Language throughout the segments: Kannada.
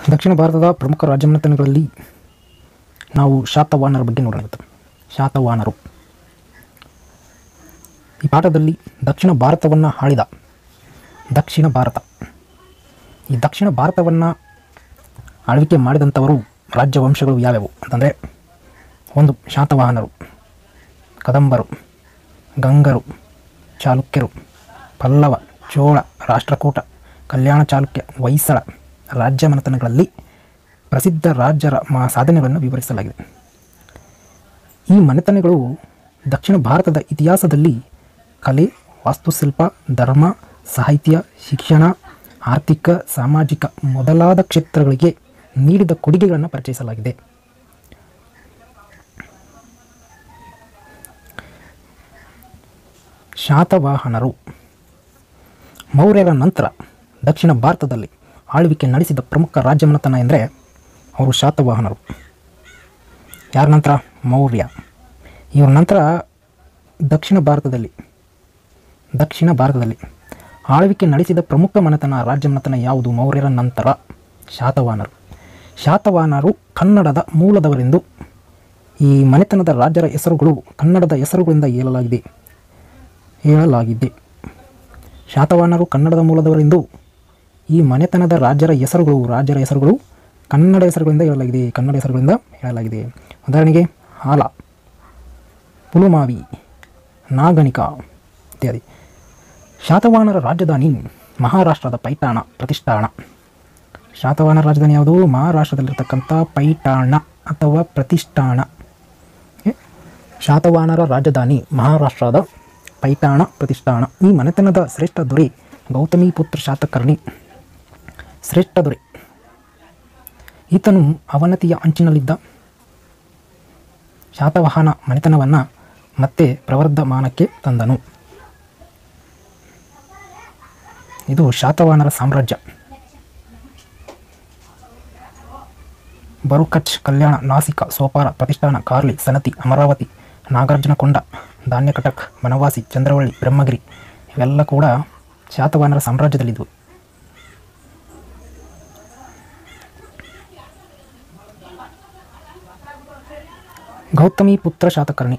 ದಕ್ಷಿಣ ಭಾರತದ ಪ್ರಮುಖ ರಾಜಮನೆತನಗಳಲ್ಲಿ ನಾವು ಶಾತವಾಹನರ ಬಗ್ಗೆ ನೋಡೋಣ ಇವತ್ತು ಶಾತವಾಹನರು ಈ ಪಾಠದಲ್ಲಿ ದಕ್ಷಿಣ ಭಾರತವನ್ನು ಆಳಿದ ದಕ್ಷಿಣ ಭಾರತ ಈ ದಕ್ಷಿಣ ಭಾರತವನ್ನು ಆಳ್ವಿಕೆ ಮಾಡಿದಂಥವರು ರಾಜ್ಯವಂಶಗಳು ಯಾವ್ಯಾವು ಅಂತಂದರೆ ಒಂದು ಶಾತವಾಹನರು ಕದಂಬರು ಗಂಗರು ಚಾಲುಕ್ಯರು ಪಲ್ಲವ ಚೋಳ ರಾಷ್ಟ್ರಕೂಟ ಕಲ್ಯಾಣ ಚಾಲುಕ್ಯ ಹೊಯ್ಸಳ ರಾಜ್ಯ ಮನೆತನಗಳಲ್ಲಿ ಪ್ರಸಿದ್ಧ ರಾಜ್ಯರ ಮಾ ಸಾಧನೆಗಳನ್ನು ವಿವರಿಸಲಾಗಿದೆ ಈ ಮನೆತನಗಳು ದಕ್ಷಿಣ ಭಾರತದ ಇತಿಹಾಸದಲ್ಲಿ ಕಲೆ ವಾಸ್ತುಶಿಲ್ಪ ಧರ್ಮ ಸಾಹಿತ್ಯ ಶಿಕ್ಷಣ ಆರ್ಥಿಕ ಸಾಮಾಜಿಕ ಮೊದಲಾದ ಕ್ಷೇತ್ರಗಳಿಗೆ ನೀಡಿದ ಕೊಡುಗೆಗಳನ್ನು ಪರಿಚಯಿಸಲಾಗಿದೆ ಶಾತವಾಹನರು ಮೌರ್ಯರ ನಂತರ ದಕ್ಷಿಣ ಭಾರತದಲ್ಲಿ ಆಳ್ವಿಕೆ ನಡೆಸಿದ ಪ್ರಮುಖ ರಾಜ್ಯಮನೆತನ ಎಂದರೆ ಅವರು ಶಾತವಾಹನರು ಯಾರ ನಂತರ ಮೌರ್ಯ ಇವರ ನಂತರ ದಕ್ಷಿಣ ಭಾರತದಲ್ಲಿ ದಕ್ಷಿಣ ಭಾರತದಲ್ಲಿ ಆಳ್ವಿಕೆ ನಡೆಸಿದ ಪ್ರಮುಖ ಮನೆತನ ರಾಜ್ಯಮನೆತನ ಯಾವುದು ಮೌರ್ಯರ ನಂತರ ಶಾತವಾಹನರು ಶಾತವಾಹನರು ಕನ್ನಡದ ಮೂಲದವರೆಂದು ಈ ಮನೆತನದ ರಾಜರ ಹೆಸರುಗಳು ಕನ್ನಡದ ಹೆಸರುಗಳಿಂದ ಹೇಳಲಾಗಿದೆ ಹೇಳಲಾಗಿದೆ ಶಾತವಾಹನರು ಕನ್ನಡದ ಮೂಲದವರೆಂದು ಈ ಮನೆತನದ ರಾಜರ ಹೆಸರುಗಳು ರಾಜರ ಹೆಸರುಗಳು ಕನ್ನಡ ಹೆಸರುಗಳಿಂದ ಹೇಳಲಾಗಿದೆ ಕನ್ನಡ ಹೆಸರುಗಳಿಂದ ಹೇಳಲಾಗಿದೆ ಉದಾಹರಣೆಗೆ ಹಾಲ ಪುಲುಮಾವಿ ನಾಗಣಿಕ ಇತ್ಯಾದಿ ಶಾತವಾಹನರ ರಾಜಧಾನಿ ಮಹಾರಾಷ್ಟ್ರದ ಪೈಠಾಣ ಪ್ರತಿಷ್ಠಾನ ಶಾತವಾಹನರ ರಾಜಧಾನಿ ಯಾವುದು ಮಹಾರಾಷ್ಟ್ರದಲ್ಲಿರ್ತಕ್ಕಂಥ ಪೈಠಾಣ ಅಥವಾ ಪ್ರತಿಷ್ಠಾನ ಓಕೆ? ಶಾತವಾಹನರ ರಾಜಧಾನಿ ಮಹಾರಾಷ್ಟ್ರದ ಪೈಠಾಣ ಪ್ರತಿಷ್ಠಾನ ಈ ಮನೆತನದ ಶ್ರೇಷ್ಠ ದೊರೆ ಗೌತಮಿ ಪುತ್ರ ಶಾತಕರ್ಣಿ ಶ್ರೇಷ್ಠ ದೊರೆ ಈತನು ಅವನತಿಯ ಅಂಚಿನಲ್ಲಿದ್ದ ಶಾತವಾಹನ ಮನೆತನವನ್ನು ಮತ್ತೆ ಪ್ರವರ್ಧಮಾನಕ್ಕೆ ತಂದನು ಇದು ಶಾತವಾಹನರ ಸಾಮ್ರಾಜ್ಯ ಬರುಕಚ್ ಕಲ್ಯಾಣ ನಾಸಿಕ ಸೋಪಾರ ಪ್ರತಿಷ್ಠಾನ ಕಾರ್ಲಿ ಸನತಿ ಅಮರಾವತಿ ನಾಗಾರ್ಜುನಕೊಂಡ ಧಾನ್ಯಕಟಕ್ ಬನವಾಸಿ ಚಂದ್ರವಳ್ಳಿ ಬ್ರಹ್ಮಗಿರಿ ಇವೆಲ್ಲ ಕೂಡ ಶಾತವಾಹನರ ಸಾಮ್ರಾಜ್ಯದಲ್ಲಿದ್ದವು ಗೌತಮಿ ಪುತ್ರ ಶಾತಕರ್ಣಿ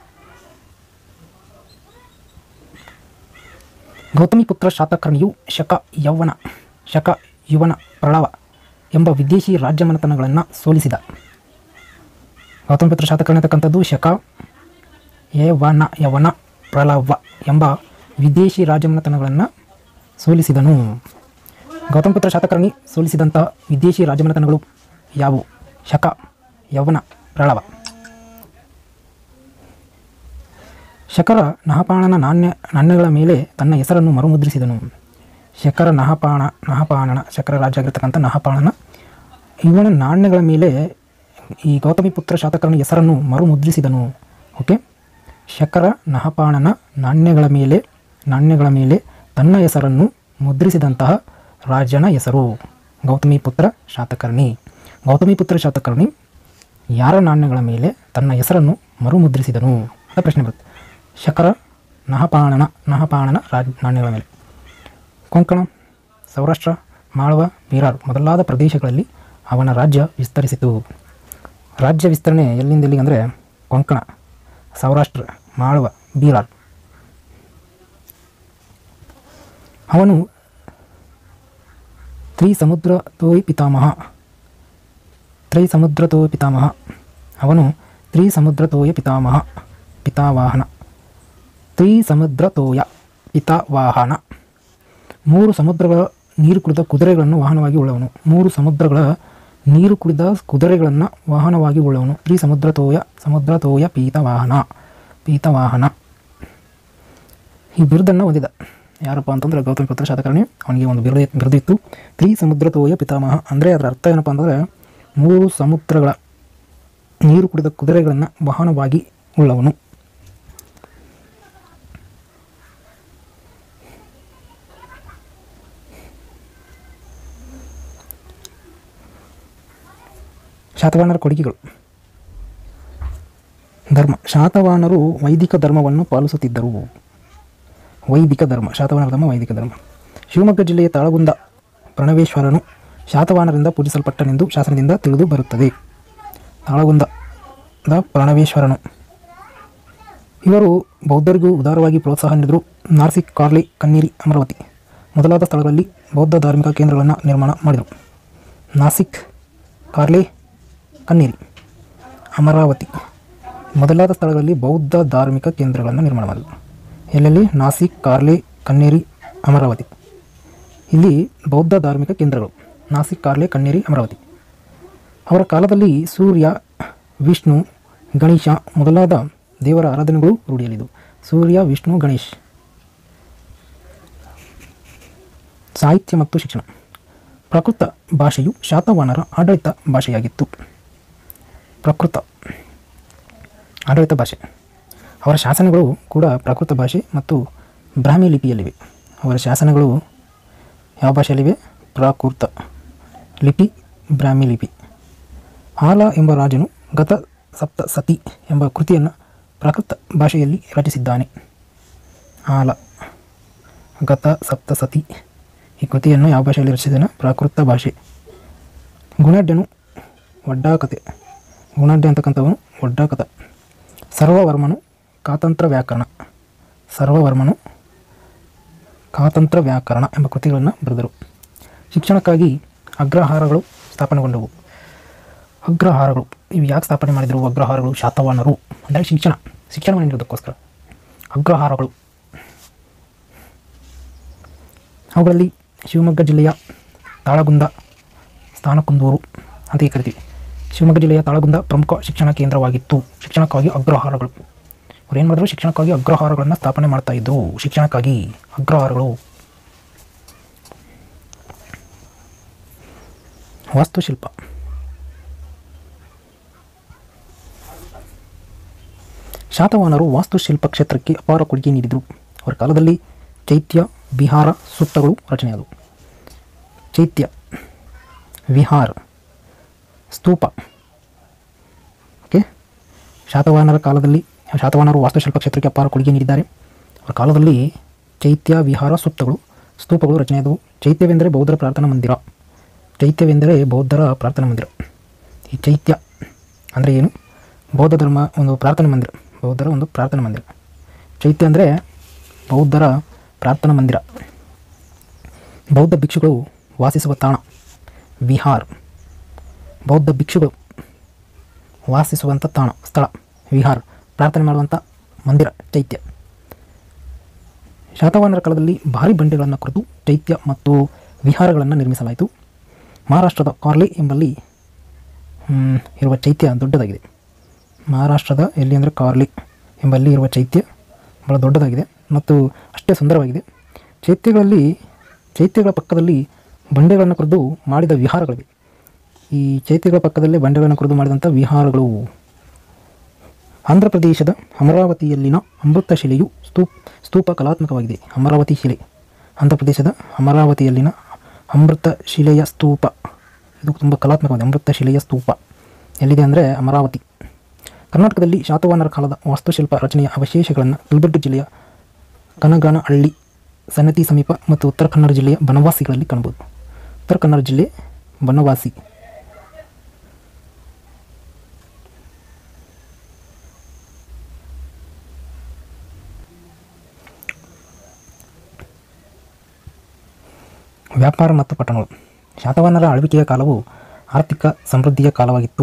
ಗೌತಮಿ ಪುತ್ರ ಶಾತಕರ್ಣಿಯು ಶಕ ಯೌವನ ಶಕ ಯುವನ ಪ್ರಳವ ಎಂಬ ವಿದೇಶಿ ರಾಜ್ಯಮನೆತನಗಳನ್ನು ಸೋಲಿಸಿದ ಗೌತಮಿ ಪುತ್ರ ಶಾತಕರ್ಣಿ ಅಂತಕ್ಕಂಥದ್ದು ಶಕ ಯವನ ಯವನ ಪ್ರಳವ ಎಂಬ ವಿದೇಶಿ ರಾಜಮನೆತನಗಳನ್ನು ಸೋಲಿಸಿದನು ಗೌತಮ ಪುತ್ರ ಶಾತಕರ್ಣಿ ಸೋಲಿಸಿದಂಥ ವಿದೇಶಿ ರಾಜಮನೆತನಗಳು ಯಾವುವು ಶಕ ಯೌವನ ಪ್ರಳವ ಶಕರ ನಹಪಾಣನ ನಾಣ್ಯ ನಾಣ್ಯಗಳ ಮೇಲೆ ತನ್ನ ಹೆಸರನ್ನು ಮರುಮುದ್ರಿಸಿದನು ಶಕರ ನಹಪಾಣ ನಹಪಾಣನ ಶಕರ ರಾಜ ಆಗಿರ್ತಕ್ಕಂಥ ನಹಪಾಣನ ಇವನ ನಾಣ್ಯಗಳ ಮೇಲೆ ಈ ಗೌತಮಿ ಪುತ್ರ ಶಾತಕರ್ಣಿ ಹೆಸರನ್ನು ಮರುಮುದ್ರಿಸಿದನು ಓಕೆ ಶಕರ ನಹಪಾಣನ ನಾಣ್ಯಗಳ ಮೇಲೆ ನಾಣ್ಯಗಳ ಮೇಲೆ ತನ್ನ ಹೆಸರನ್ನು ಮುದ್ರಿಸಿದಂತಹ ರಾಜನ ಹೆಸರು ಗೌತಮಿ ಪುತ್ರ ಶಾತಕರ್ಣಿ ಗೌತಮಿ ಪುತ್ರ ಶಾತಕರ್ಣಿ ಯಾರ ನಾಣ್ಯಗಳ ಮೇಲೆ ತನ್ನ ಹೆಸರನ್ನು ಮರುಮುದ್ರಿಸಿದನು ಅಂತ ಪ್ರಶ್ನೆ ಬರುತ್ತೆ ಶಕರ ನಹಪಾಣನ ನಹಪಾಣನ ರಾಜ ನಾಣ್ಯಗಳ ಮೇಲೆ ಕೊಂಕಣ ಸೌರಾಷ್ಟ್ರ ಮಾಳವ ಬೀರಾರ್ ಮೊದಲಾದ ಪ್ರದೇಶಗಳಲ್ಲಿ ಅವನ ರಾಜ್ಯ ವಿಸ್ತರಿಸಿತು ರಾಜ್ಯ ವಿಸ್ತರಣೆ ಎಲ್ಲಿಂದ ಎಲ್ಲಿಗೆ ಅಂದರೆ ಕೊಂಕಣ ಸೌರಾಷ್ಟ್ರ ಮಾಳವ ಬೀರಾರ್ ಅವನು ತ್ರಿಸಮುದ್ರ ತೋಯ್ ಪಿತಾಮಹ ತ್ರೈಸಮುದ್ರ ತೋಯ ಪಿತಾಮಹ ಅವನು ತ್ರಿಸಮುದ್ರ ತೋಯ ಪಿತಾಮಹ ಪಿತಾವಾಹನ ತ್ರಿಸಮುದ್ರ ತೋಯ ಪಿತಾವಾಹನ ಮೂರು ಸಮುದ್ರಗಳ ನೀರು ಕುಡಿದ ಕುದುರೆಗಳನ್ನು ವಾಹನವಾಗಿ ಉಳ್ಳವನು ಮೂರು ಸಮುದ್ರಗಳ ನೀರು ಕುಡಿದ ಕುದುರೆಗಳನ್ನು ವಾಹನವಾಗಿ ಉಳ್ಳವನು ತ್ರಿ ಸಮುದ್ರ ತೋಯ ಸಮುದ್ರ ತೋಯ ಪೀತವಾಹನ ಪೀತವಾಹನ ಈ ಬಿರುದನ್ನು ಹೊಂದಿದ ಯಾರಪ್ಪ ಅಂತಂದ್ರೆ ಗೌತಮ ಪುತ್ರ ಶಾತಕರ್ಣಿ ಅವನಿಗೆ ಒಂದು ಬಿರುದು ಬಿರುದಿತ್ತು ತ್ರಿ ಸಮುದ್ರ ತೋಯ ಪಿತಾಮಹ ಅಂದರೆ ಅದರ ಅರ್ಥ ಏನಪ್ಪ ಅಂತಂದರೆ ಮೂರು ಸಮುದ್ರಗಳ ನೀರು ಕುಡಿದ ಕುದುರೆಗಳನ್ನು ವಾಹನವಾಗಿ ಉಳ್ಳವನು ಶಾತವಾಹನರ ಕೊಡುಗೆಗಳು ಧರ್ಮ ಶಾತವಾಹನರು ವೈದಿಕ ಧರ್ಮವನ್ನು ಪಾಲಿಸುತ್ತಿದ್ದರು ವೈದಿಕ ಧರ್ಮ ಶಾತವಾಹನರ ಧರ್ಮ ವೈದಿಕ ಧರ್ಮ ಶಿವಮೊಗ್ಗ ಜಿಲ್ಲೆಯ ತಾಳಗುಂದ ಪ್ರಣವೇಶ್ವರನು ಶಾತವಾಹನರಿಂದ ಪೂಜಿಸಲ್ಪಟ್ಟನೆಂದು ಶಾಸನದಿಂದ ತಿಳಿದು ಬರುತ್ತದೆ ತಾಳಗುಂದದ ಪ್ರಾಣವೇಶ್ವರನು ಇವರು ಬೌದ್ಧರಿಗೂ ಉದಾರವಾಗಿ ಪ್ರೋತ್ಸಾಹ ನೀಡಿದರು ನಾರ್ಸಿಕ್ ಕಾರ್ಲಿ ಕನ್ನೀರಿ ಅಮರಾವತಿ ಮೊದಲಾದ ಸ್ಥಳಗಳಲ್ಲಿ ಬೌದ್ಧ ಧಾರ್ಮಿಕ ಕೇಂದ್ರಗಳನ್ನು ನಿರ್ಮಾಣ ಮಾಡಿದರು ನಾಸಿಕ್ ಕಾರ್ಲೆ ಕನ್ನೀರಿ ಅಮರಾವತಿ ಮೊದಲಾದ ಸ್ಥಳಗಳಲ್ಲಿ ಬೌದ್ಧ ಧಾರ್ಮಿಕ ಕೇಂದ್ರಗಳನ್ನು ನಿರ್ಮಾಣ ಮಾಡಿದರು ಎಲ್ಲೆಲ್ಲಿ ನಾಸಿಕ್ ಕಾರ್ಲೆ ಕನ್ನೇರಿ ಅಮರಾವತಿ ಇಲ್ಲಿ ಬೌದ್ಧ ಧಾರ್ಮಿಕ ಕೇಂದ್ರಗಳು ನಾಸಿಕ್ ಕಾರ್ಲೆ ಕನ್ನೇರಿ ಅಮರಾವತಿ ಅವರ ಕಾಲದಲ್ಲಿ ಸೂರ್ಯ ವಿಷ್ಣು ಗಣೇಶ ಮೊದಲಾದ ದೇವರ ಆರಾಧನೆಗಳು ರೂಢಿಯಲ್ಲಿದ್ದು ಸೂರ್ಯ ವಿಷ್ಣು ಗಣೇಶ್ ಸಾಹಿತ್ಯ ಮತ್ತು ಶಿಕ್ಷಣ ಪ್ರಕೃತ ಭಾಷೆಯು ಶಾತವಾಹನರ ಆಡಳಿತ ಭಾಷೆಯಾಗಿತ್ತು ಪ್ರಕೃತ ಆಡಳಿತ ಭಾಷೆ ಅವರ ಶಾಸನಗಳು ಕೂಡ ಪ್ರಾಕೃತ ಭಾಷೆ ಮತ್ತು ಬ್ರಾಹ್ಮಿ ಲಿಪಿಯಲ್ಲಿವೆ ಅವರ ಶಾಸನಗಳು ಯಾವ ಭಾಷೆಯಲ್ಲಿವೆ ಪ್ರಾಕೃತ ಲಿಪಿ ಬ್ರಾಹ್ಮಿ ಲಿಪಿ ಹಾಲ ಎಂಬ ರಾಜನು ಗತ ಸಪ್ತ ಸತಿ ಎಂಬ ಕೃತಿಯನ್ನು ಪ್ರಾಕೃತ ಭಾಷೆಯಲ್ಲಿ ರಚಿಸಿದ್ದಾನೆ ಹಾಲ ಗತ ಸಪ್ತ ಸತಿ ಈ ಕೃತಿಯನ್ನು ಯಾವ ಭಾಷೆಯಲ್ಲಿ ರಚಿಸಿದ್ದಾನೆ ಪ್ರಾಕೃತ ಭಾಷೆ ಗುಣಡ್ಯನು ಒಡ್ಡಾಕತೆ ಗುಣಡ್ಯ ಅಂತಕ್ಕಂಥವನು ಒಡ್ಡಾಕತ ಸರ್ವವರ್ಮನು ಕಾತಂತ್ರ ವ್ಯಾಕರಣ ಸರ್ವವರ್ಮನು ಕಾತಂತ್ರ ವ್ಯಾಕರಣ ಎಂಬ ಕೃತಿಗಳನ್ನು ಬರೆದರು ಶಿಕ್ಷಣಕ್ಕಾಗಿ ಅಗ್ರಹಾರಗಳು ಸ್ಥಾಪನೆಗೊಂಡವು ಅಗ್ರಹಾರಗಳು ಇವು ಯಾಕೆ ಸ್ಥಾಪನೆ ಮಾಡಿದರು ಅಗ್ರಹಾರಗಳು ಶಾತವಾಹನರು ಅಂದರೆ ಶಿಕ್ಷಣ ಶಿಕ್ಷಣವನ್ನು ನೀಡೋದಕ್ಕೋಸ್ಕರ ಅಗ್ರಹಾರಗಳು ಅವುಗಳಲ್ಲಿ ಶಿವಮೊಗ್ಗ ಜಿಲ್ಲೆಯ ತಾಳಗುಂದ ಸ್ಥಾನಕುಂದೂರು ಅಂತ ಕರಿತೀವಿ ಶಿವಮೊಗ್ಗ ಜಿಲ್ಲೆಯ ತಾಳಗುಂದ ಪ್ರಮುಖ ಶಿಕ್ಷಣ ಕೇಂದ್ರವಾಗಿತ್ತು ಶಿಕ್ಷಣಕ್ಕಾಗಿ ಅಗ್ರಹಾರಗಳು ಅವ್ರು ಏನು ಮಾಡಿದ್ರು ಶಿಕ್ಷಣಕ್ಕಾಗಿ ಅಗ್ರಹಾರಗಳನ್ನು ಸ್ಥಾಪನೆ ಮಾಡ್ತಾ ಇದ್ರು ಶಿಕ್ಷಣಕ್ಕಾಗಿ ಅಗ್ರಹಾರಗಳು ವಾಸ್ತುಶಿಲ್ಪ ಶಾತವಾಹನರು ವಾಸ್ತುಶಿಲ್ಪ ಕ್ಷೇತ್ರಕ್ಕೆ ಅಪಾರ ಕೊಡುಗೆ ನೀಡಿದರು ಅವರ ಕಾಲದಲ್ಲಿ ಚೈತ್ಯ ವಿಹಾರ ಸುತ್ತಗಳು ರಚನೆಯಾದವು ಚೈತ್ಯ ವಿಹಾರ ಸ್ತೂಪ ಓಕೆ ಶಾತವಾಹನರ ಕಾಲದಲ್ಲಿ ಶಾತವಾಹನರು ವಾಸ್ತುಶಿಲ್ಪ ಕ್ಷೇತ್ರಕ್ಕೆ ಅಪಾರ ಕೊಡುಗೆ ನೀಡಿದ್ದಾರೆ ಅವರ ಕಾಲದಲ್ಲಿ ಚೈತ್ಯ ವಿಹಾರ ಸುತ್ತಗಳು ಸ್ತೂಪಗಳು ರಚನೆಯಾದವು ಚೈತ್ಯವೆಂದರೆ ಬೌದ್ಧರ ಪ್ರಾರ್ಥನಾ ಮಂದಿರ ಚೈತ್ಯವೆಂದರೆ ಬೌದ್ಧರ ಪ್ರಾರ್ಥನಾ ಮಂದಿರ ಈ ಚೈತ್ಯ ಅಂದರೆ ಏನು ಬೌದ್ಧ ಧರ್ಮ ಒಂದು ಪ್ರಾರ್ಥನಾ ಮಂದಿರ ಬೌದ್ಧರ ಒಂದು ಪ್ರಾರ್ಥನಾ ಮಂದಿರ ಚೈತ್ಯ ಅಂದರೆ ಬೌದ್ಧರ ಪ್ರಾರ್ಥನಾ ಮಂದಿರ ಬೌದ್ಧ ಭಿಕ್ಷುಗಳು ವಾಸಿಸುವ ತಾಣ ವಿಹಾರ್ ಬೌದ್ಧ ಭಿಕ್ಷುಗಳು ವಾಸಿಸುವಂಥ ತಾಣ ಸ್ಥಳ ವಿಹಾರ್ ಪ್ರಾರ್ಥನೆ ಮಾಡುವಂಥ ಮಂದಿರ ಚೈತ್ಯ ಶಾತವಾಹನರ ಕಾಲದಲ್ಲಿ ಭಾರಿ ಬಂಡೆಗಳನ್ನು ಕುರಿತು ಚೈತ್ಯ ಮತ್ತು ವಿಹಾರಗಳನ್ನು ನಿರ್ಮಿಸಲಾಯಿತು ಮಹಾರಾಷ್ಟ್ರದ ಕಾರ್ಲೆ ಎಂಬಲ್ಲಿ ಹ್ಮ್, ಇರುವ ಚೈತ್ಯ ದೊಡ್ಡದಾಗಿದೆ ಮಹಾರಾಷ್ಟ್ರದ ಎಲ್ಲಿ ಅಂದರೆ ಕಾರ್ಲಿ ಎಂಬಲ್ಲಿ ಇರುವ ಚೈತ್ಯ ಬಹಳ ದೊಡ್ಡದಾಗಿದೆ ಮತ್ತು ಅಷ್ಟೇ ಸುಂದರವಾಗಿದೆ ಚೈತ್ಯಗಳಲ್ಲಿ ಚೈತ್ಯಗಳ ಪಕ್ಕದಲ್ಲಿ ಬಂಡೆಗಳನ್ನು ಕುರಿದು ಮಾಡಿದ ವಿಹಾರಗಳಿವೆ ಈ ಚೈತ್ಯಗಳ ಪಕ್ಕದಲ್ಲೇ ಬಂಡೆಗಳನ್ನು ಕುರಿದು ಮಾಡಿದಂಥ ವಿಹಾರಗಳು ಆಂಧ್ರ ಪ್ರದೇಶದ ಅಮರಾವತಿಯಲ್ಲಿನ ಅಮೃತ ಶಿಲೆಯು ಸ್ತೂಪ್ ಸ್ತೂಪ ಕಲಾತ್ಮಕವಾಗಿದೆ ಅಮರಾವತಿ ಶಿಲೆ ಆಂಧ್ರ ಪ್ರದೇಶದ ಅಮರಾವತಿಯಲ್ಲಿನ ಅಮೃತ ಶಿಲೆಯ ಸ್ತೂಪ ಇದು ತುಂಬ ಕಲಾತ್ಮಕವಾಗಿದೆ ಅಮೃತ ಶಿಲೆಯ ಸ್ತೂಪ ಎಲ್ಲಿದೆ ಅಂದರೆ ಅಮರಾವತಿ ಕರ್ನಾಟಕದಲ್ಲಿ ಶಾತವಾಹನರ ಕಾಲದ ವಾಸ್ತುಶಿಲ್ಪ ರಚನೆಯ ಅವಶೇಷಗಳನ್ನು ಕಲಬುರಗಿ ಜಿಲ್ಲೆಯ ಕನಗಾನಹಳ್ಳಿ ಸನ್ನತಿ ಸಮೀಪ ಮತ್ತು ಉತ್ತರ ಕನ್ನಡ ಜಿಲ್ಲೆಯ ಬನವಾಸಿಗಳಲ್ಲಿ ಕಾಣಬಹುದು ಉತ್ತರ ಕನ್ನಡ ಜಿಲ್ಲೆ ಬನವಾಸಿ ವ್ಯಾಪಾರ ಮತ್ತು ಪಟ್ಟಣಗಳು ಶಾತವಾಹನರ ಆಳ್ವಿಕೆಯ ಕಾಲವು ಆರ್ಥಿಕ ಸಮೃದ್ಧಿಯ ಕಾಲವಾಗಿತ್ತು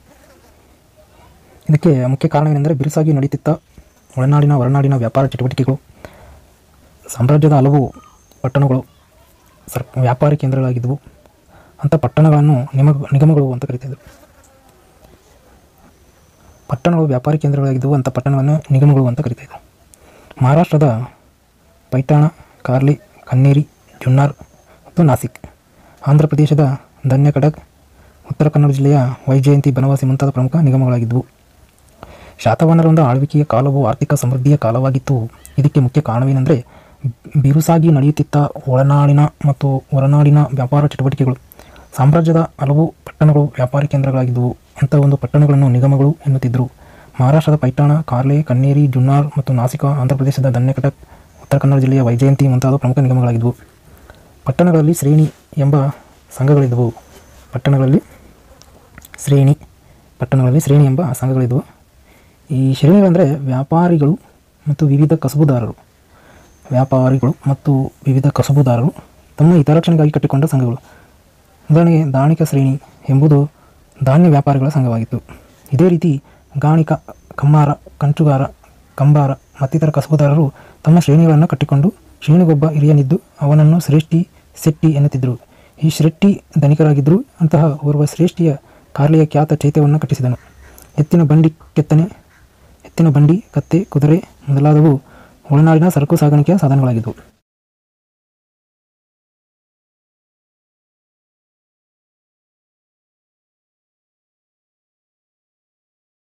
ಇದಕ್ಕೆ ಮುಖ್ಯ ಕಾರಣವೇನೆಂದರೆ ಬಿರುಸಾಗಿ ನಡೆಯುತ್ತಿದ್ದ ಒಳನಾಡಿನ ಹೊರನಾಡಿನ ವ್ಯಾಪಾರ ಚಟುವಟಿಕೆಗಳು ಸಾಮ್ರಾಜ್ಯದ ಹಲವು ಪಟ್ಟಣಗಳು ಸರ್ ವ್ಯಾಪಾರಿ ಕೇಂದ್ರಗಳಾಗಿದ್ದವು ಅಂಥ ಪಟ್ಟಣಗಳನ್ನು ನಿಮ ನಿಗಮಗಳು ಅಂತ ಕರೀತಿದ್ರು ಪಟ್ಟಣಗಳು ವ್ಯಾಪಾರಿ ಕೇಂದ್ರಗಳಾಗಿದ್ದವು ಅಂಥ ಪಟ್ಟಣವನ್ನು ನಿಗಮಗಳು ಅಂತ ಕರೀತಿದ್ರು ಮಹಾರಾಷ್ಟ್ರದ ಪೈಠಾಣ ಕಾರ್ಲಿ ಕನ್ನೇರಿ ಜುನ್ನಾರ್ ಮತ್ತು ನಾಸಿಕ್ ಆಂಧ್ರ ಪ್ರದೇಶದ ಧನ್ಯಕಡಕ್ ಉತ್ತರ ಕನ್ನಡ ಜಿಲ್ಲೆಯ ವೈಜಯಂತಿ ಬನವಾಸಿ ಮುಂತಾದ ಪ್ರಮುಖ ನಿಗಮಗಳಾಗಿದ್ದವು ಶಾತವಾಹನರ ಒಂದು ಆಳ್ವಿಕೆಯ ಕಾಲವು ಆರ್ಥಿಕ ಸಮೃದ್ಧಿಯ ಕಾಲವಾಗಿತ್ತು ಇದಕ್ಕೆ ಮುಖ್ಯ ಕಾರಣವೇನೆಂದರೆ ಬಿರುಸಾಗಿ ನಡೆಯುತ್ತಿದ್ದ ಒಳನಾಡಿನ ಮತ್ತು ಹೊರನಾಡಿನ ವ್ಯಾಪಾರ ಚಟುವಟಿಕೆಗಳು ಸಾಮ್ರಾಜ್ಯದ ಹಲವು ಪಟ್ಟಣಗಳು ವ್ಯಾಪಾರಿ ಕೇಂದ್ರಗಳಾಗಿದ್ದವು ಅಂಥ ಒಂದು ಪಟ್ಟಣಗಳನ್ನು ನಿಗಮಗಳು ಎನ್ನುತ್ತಿದ್ದರು ಮಹಾರಾಷ್ಟ್ರದ ಪೈಠಾಣ ಕಾರ್ಲೆ ಕನ್ನೇರಿ ಜುನ್ನಾರ್ ಮತ್ತು ನಾಸಿಕ ಆಂಧ್ರ ಪ್ರದೇಶದ ಧನ್ಯಕಟಕ್ ಉತ್ತರ ಕನ್ನಡ ಜಿಲ್ಲೆಯ ವೈಜಯಂತಿ ಮುಂತಾದ ಪ್ರಮುಖ ನಿಗಮಗಳಾಗಿದ್ದವು ಪಟ್ಟಣಗಳಲ್ಲಿ ಶ್ರೇಣಿ ಎಂಬ ಸಂಘಗಳಿದ್ದವು ಪಟ್ಟಣಗಳಲ್ಲಿ ಶ್ರೇಣಿ ಪಟ್ಟಣಗಳಲ್ಲಿ ಶ್ರೇಣಿ ಎಂಬ ಸಂಘಗಳಿದ್ದವು ಈ ಶ್ರೇಣಿಗಳಂದರೆ ವ್ಯಾಪಾರಿಗಳು ಮತ್ತು ವಿವಿಧ ಕಸಬುದಾರರು ವ್ಯಾಪಾರಿಗಳು ಮತ್ತು ವಿವಿಧ ಕಸಬುದಾರರು ತಮ್ಮ ಹಿತರಕ್ಷಣೆಗಾಗಿ ಕಟ್ಟಿಕೊಂಡ ಸಂಘಗಳು ಉದಾಹರಣೆಗೆ ದಾಣಿಕ ಶ್ರೇಣಿ ಎಂಬುದು ಧಾನ್ಯ ವ್ಯಾಪಾರಿಗಳ ಸಂಘವಾಗಿತ್ತು ಇದೇ ರೀತಿ ಗಾಣಿಕ ಕಮ್ಮಾರ ಕಂಚುಗಾರ ಕಂಬಾರ ಮತ್ತಿತರ ಕಸಬುದಾರರು ತಮ್ಮ ಶ್ರೇಣಿಗಳನ್ನು ಕಟ್ಟಿಕೊಂಡು ಶ್ರೇಣಿಗೊಬ್ಬ ಹಿರಿಯನಿದ್ದು ಅವನನ್ನು ಶ್ರೇಷ್ಠಿ ಶೆಟ್ಟಿ ಎನ್ನುತ್ತಿದ್ದರು ಈ ಶ್ರೇಷ್ಠಿ ಧನಿಕರಾಗಿದ್ದರು ಅಂತಹ ಓರ್ವ ಶ್ರೇಷ್ಠಿಯ ಕಾರ್ಲೆಯ ಖ್ಯಾತ ಚೈತ್ಯವನ್ನು ಕಟ್ಟಿಸಿದನು ಎತ್ತಿನ ಬಂಡಿ ಕೆತ್ತನೆ ಎತ್ತಿನ ಬಂಡಿ ಕತ್ತೆ ಕುದುರೆ ಮೊದಲಾದವು ಒಳನಾಡಿನ ಸರಕು ಸಾಗಾಣಿಕೆಯ ಸಾಧನಗಳಾಗಿದ್ದವು